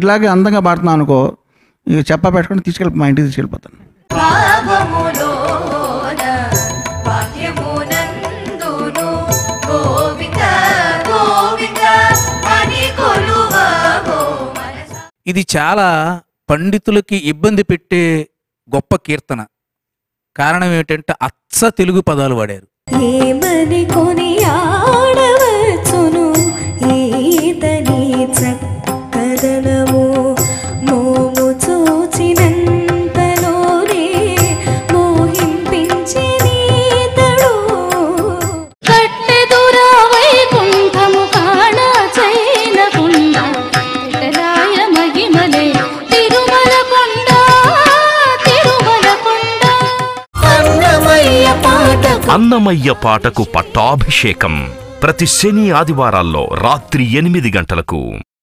ఇలాగే అందంగా పాడుతున్నాను అనుకో ఇక చెప్పా పెట్టుకుని తీసుకెళ్ళి మా ఇంటికి తీసుకెళ్ళిపోతాను భావములోన వాక్యమునందును గోవింద గోవింద అని కొలువవో మనసా ఇది చాలా పండితులకి ఇబ్బంది పెట్టే గొప్ప కీర్తన కారణం ఏమిటంటే అచ్చ తెలుగు పదాలు వాడారు ఏమని కొని ఆడవచ్చును ఈతని చక్కదనము మోము చూచినంతలోనే మోహింపించి నీతడు కట్టెదురా వైకుంఠము కాణ చైనకుండ రాయ మహిమలే తిరుమల కొండ తిరుమల కొండ అన్నమయ్య పాట అన్నమయ్య పాటకు పట్టాభిషేకం ప్రతి శని ఆదివారాల్లో రాత్రి ఎనిమిది గంటలకు